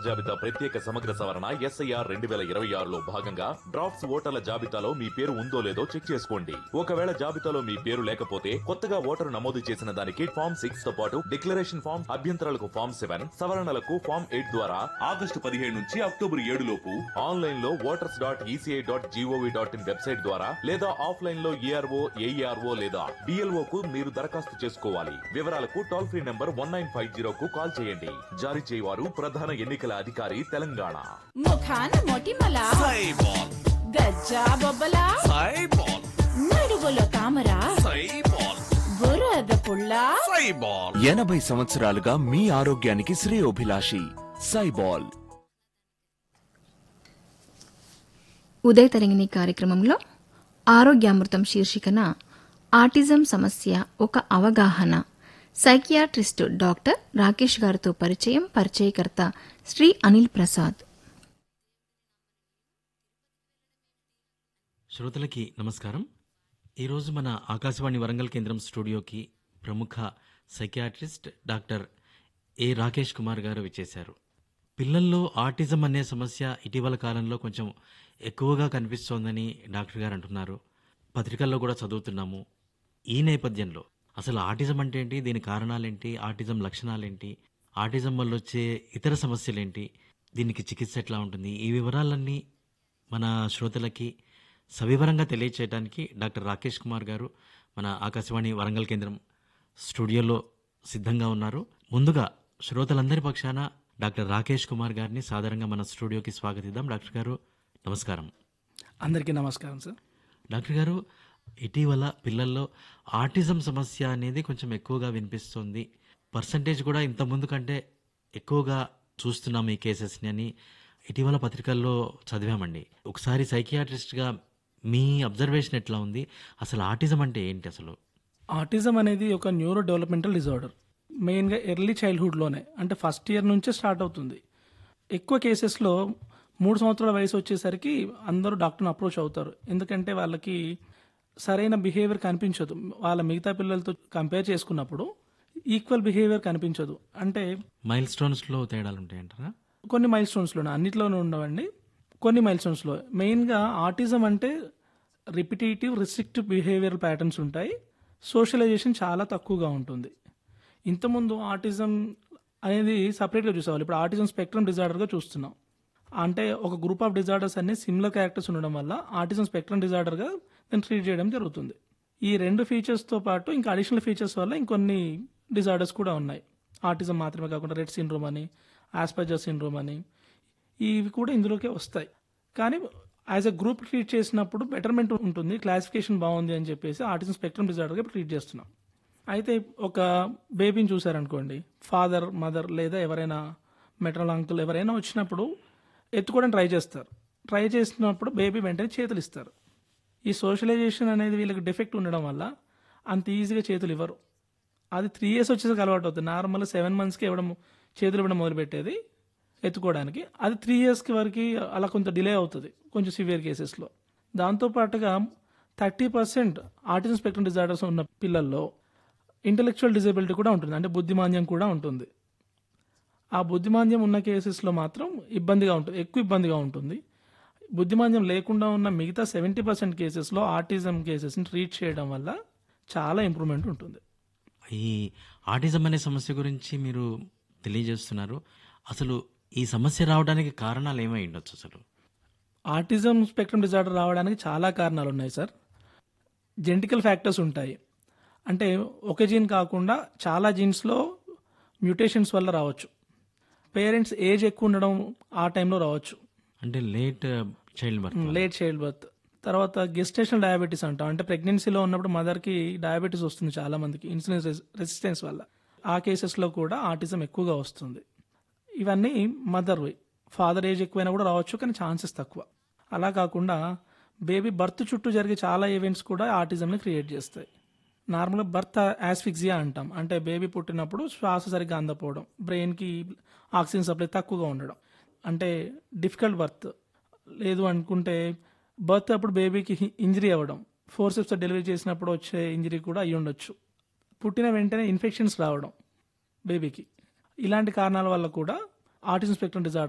జాబితా ప్రత్యేక సమగ్ర సవరణ ఎస్ఐఆర్ రెండు వేల ఇరవై ఆరులో భాగంగా డ్రాఫ్ట్స్ ఓటర్ల జాబితాలో మీ పేరు ఉందో లేదో చెక్ చేసుకోండి ఒకవేళ జాబితాలో మీ పేరు లేకపోతే కొత్తగా ఓటరు నమోదు చేసిన దానికి ఫామ్ సిక్స్ తో పాటు డిక్లరేషన్ ఫామ్ అభ్యంతరాలకు ఫామ్ సెవెన్ సవరణలకు ఫామ్ ఎయిట్ ద్వారా ఆగస్టు పదిహేడు నుంచి అక్టోబర్ ఏడు లోపు ఆన్లైన్ లో voters dot ECI dot G O V dot in website ద్వారా లేదా ఆఫ్లైన్ లో ఏఆర్ఓ ఏఈఆర్ఓ లేదా బిఎల్ఓ కు మీరు దరఖాస్తు చేసుకోవాలి వివరాలకు toll free number one nine five zero కు కాల్ చేయండి జారీ చేయవారు ప్రధాన ఎన్నికల అధికారి తెలంగాణ ముఖాన మొటిమల సైబాల్ గజ్జా బొబ్బల సైబాల్ నడుగులో తామర సైబాల్ బురద పుల్ల సైబాల్ ఎనభై సంవత్సరాలుగా మీ ఆరోగ్యానికి శ్రేయోభిలాషి సైబాల్ ఉదయ తరంగిణి కార్యక్రమంలో ఆరోగ్యామృతం శీర్షికన ఆటిజం సమస్య ఒక అవగాహన సైకియాట్రిస్టు డాక్టర్ రాకేష్ గారితో పరిచయం పరిచయకర్త శ్రీ అనిల్ ప్రసాద్ శ్రోతలకి నమస్కారం ఈరోజు మన ఆకాశవాణి వరంగల్ కేంద్రం స్టూడియోకి ప్రముఖ psychiatrist doctor A Rakesh Kumar గారు విచ్చేశారు పిల్లల్లో ఆటిజం అనే సమస్య ఇటీవల కాలంలో కొంచెం ఎక్కువగా కనిపిస్తోందని డాక్టర్ గారు అంటున్నారు పత్రికల్లో కూడా చదువుతున్నాము ఈ నేపథ్యంలో అసలు ఆటిజం అంటే ఏంటి దీని కారణాలేంటి ఆటిజం లక్షణాలేంటి ఆటిజం వల్ల వచ్చే ఇతర సమస్యలేంటి దీనికి చికిత్స ఎట్లా ఉంటుంది ఈ వివరాలన్నీ మన శ్రోతలకి సవివరంగా తెలియచేయడానికి డాక్టర్ రాకేష్ కుమార్ గారు మన ఆకాశవాణి వరంగల్ కేంద్రం స్టూడియోలో సిద్ధంగా ఉన్నారు ముందుగా శ్రోతలందరి పక్షాన డాక్టర్ రాకేష్ కుమార్ గారిని సాధారణంగా మన స్టూడియోకి స్వాగతిద్దాం డాక్టర్ గారు నమస్కారం అందరికీ నమస్కారం సార్ డాక్టర్ గారు ఇటీవల పిల్లల్లో ఆటిజం సమస్య అనేది కొంచెం ఎక్కువగా వినిపిస్తుంది పర్సంటేజ్ కూడా ఇంత ముందు కంటే ఎక్కువగా చూస్తున్నాం ఈ కేసెస్ని అని ఇటీవల పత్రికల్లో చదివామండి ఒకసారి సైకియాట్రిస్ట్గా మీ అబ్జర్వేషన్ ఎట్లా ఉంది అసలు ఆటిజం అంటే ఏంటి అసలు ఆటిజం అనేది ఒక న్యూరో డెవలప్మెంటల్ డిజార్డర్ మెయిన్గా ఎర్లీ చైల్డ్హుడ్లోనే అంటే ఫస్ట్ ఇయర్ నుంచే స్టార్ట్ అవుతుంది ఎక్కువ కేసెస్లో మూడు సంవత్సరాల వయసు వచ్చేసరికి అందరూ డాక్టర్ని అప్రోచ్ అవుతారు ఎందుకంటే వాళ్ళకి సరైన బిహేవియర్ కనిపించదు వాళ్ళ మిగతా పిల్లలతో కంపేర్ చేసుకున్నప్పుడు ఈక్వల్ బిహేవియర్ కనిపించదు అంటే మైల్ స్టోన్స్లో తేడాలు ఉంటాయంటారా కొన్ని మైల్ స్టోన్స్లోనే అన్నిట్లోనే ఉండవండి కొన్ని మైల్ స్టోన్స్లో మెయిన్గా ఆటిజం అంటే రిపిటేటివ్ రిస్ట్రిక్టివ్ బిహేవియర్ ప్యాటర్న్స్ ఉంటాయి సోషలైజేషన్ చాలా తక్కువగా ఉంటుంది ఇంతకుముందు ఆటిజం అనేది సపరేట్గా చూసేవాళ్ళు ఇప్పుడు ఆటిజం స్పెక్ట్రమ్ డిజార్డర్గా చూస్తున్నాం అంటే ఒక గ్రూప్ ఆఫ్ డిజార్డర్స్ అన్ని సిమిలర్ క్యారెక్టర్స్ ఉండడం వల్ల ఆటిజం స్పెక్ట్రమ్ డిజార్డర్గా దాన్ని ట్రీట్ చేయడం జరుగుతుంది ఈ రెండు ఫీచర్స్తో పాటు ఇంకా అడిషనల్ ఫీచర్స్ వల్ల ఇంకొన్ని డిజార్డర్స్ కూడా ఉన్నాయి ఆటిజం మాత్రమే కాకుండా రెడ్ సిండ్రోమ్ అని ఆస్పర్జర్ సిండ్రోమ్ అని ఇవి కూడా ఇందులోకే వస్తాయి కానీ యాజ్ ఎ గ్రూప్ ట్రీట్ చేసినప్పుడు బెటర్మెంట్ ఉంటుంది క్లాసిఫికేషన్ బాగుంది అని చెప్పేసి ఆటిజం స్పెక్ట్రమ్ డిజార్డర్గా ట్రీట్ చేస్తున్నాం అయితే ఒక బేబీని చూసారనుకోండి ఫాదర్ మదర్ లేదా ఎవరైనా మెటరల్ అంకుల్ ఎవరైనా వచ్చినప్పుడు ఎత్తుకోవడానికి ట్రై చేస్తారు ట్రై చేసినప్పుడు బేబీ వెంటనే చేతులు ఇస్తారు ఈ సోషలైజేషన్ అనేది వీళ్ళకి డిఫెక్ట్ ఉండడం వల్ల అంత ఈజీగా చేతులు ఇవ్వరు అది త్రీ ఇయర్స్ వచ్చేసరికి అలవాటు అవుతుంది నార్మల్ సెవెన్ మంత్స్కి ఇవ్వడం చేతులు ఇవ్వడం మొదలుపెట్టేది ఎత్తుకోవడానికి అది త్రీ ఇయర్స్కి వరకు అలా కొంత డిలే అవుతుంది కొంచెం సివియర్ కేసెస్లో దాంతోపాటుగా thirty percent autism spectrum disorders ఉన్న పిల్లల్లో ఇంటలెక్చువల్ డిజబిలిటీ కూడా ఉంటుంది అంటే బుద్ధిమాంద్యం కూడా ఉంటుంది ఆ బుద్ధిమాంద్యం ఉన్న కేసెస్లో మాత్రం ఇబ్బందిగా ఉంటుంది ఎక్కువ ఇబ్బందిగా ఉంటుంది బుద్ధిమాంద్యం లేకుండా ఉన్న మిగతా సెవెంటీ పర్సెంట్ కేసెస్లో ఆటిజం కేసెస్ని ట్రీట్ చేయడం వల్ల చాలా ఇంప్రూవ్మెంట్ ఉంటుంది ఈ ఆటిజం అనే సమస్య గురించి మీరు తెలియజేస్తున్నారు అసలు ఈ సమస్య రావడానికి కారణాలు ఏమై ఉండొచ్చు అసలు ఆటిజం స్పెక్ట్రమ్ డిజార్డర్ రావడానికి చాలా కారణాలు ఉన్నాయి సార్ జెనటికల్ ఫ్యాక్టర్స్ ఉంటాయి అంటే ఒక జీన్ కాకుండా చాలా జీన్స్లో మ్యూటేషన్స్ వల్ల రావచ్చు పేరెంట్స్ ఏజ్ ఎక్కువ ఉండడం ఆ టైంలో రావచ్చు అంటే late child birth late child birth తర్వాత గెస్టేషనల్ డయాబెటీస్ అంటాం అంటే ప్రెగ్నెన్సీలో ఉన్నప్పుడు మదర్కి డయాబెటీస్ వస్తుంది చాలా మందికి ఇన్సులిన్ రెసిస్టెన్స్ వల్ల ఆ కేసెస్లో కూడా ఆటిజం ఎక్కువగా వస్తుంది ఇవన్నీ మదర్వి ఫాదర్ ఏజ్ ఎక్కువైనా కూడా రావచ్చు కానీ ఛాన్సెస్ తక్కువ అలా కాకుండా బేబీ బర్త్ చుట్టూ జరిగే చాలా ఈవెంట్స్ కూడా ఆటిజంని క్రియేట్ చేస్తాయి నార్మల్గా బర్త్ యాస్ఫిక్సియా అంటాం అంటే బేబీ పుట్టినప్పుడు శ్వాస సరిగ్గా అందపోవడం బ్రెయిన్కి ఆక్సిజన్ సప్లై తక్కువగా ఉండడం అంటే డిఫికల్ట్ బర్త్ లేదు అనుకుంటే బర్త్ అప్పుడు బేబీకి ఇంజరీ అవ్వడం ఫోర్సెప్స్ డెలివరీ చేసినప్పుడు వచ్చే ఇంజరీ కూడా అయి ఉండొచ్చు పుట్టిన వెంటనే ఇన్ఫెక్షన్స్ రావడం బేబీకి ఇలాంటి కారణాల వల్ల కూడా ఆటిజం స్పెక్ట్రమ్ డిజార్డర్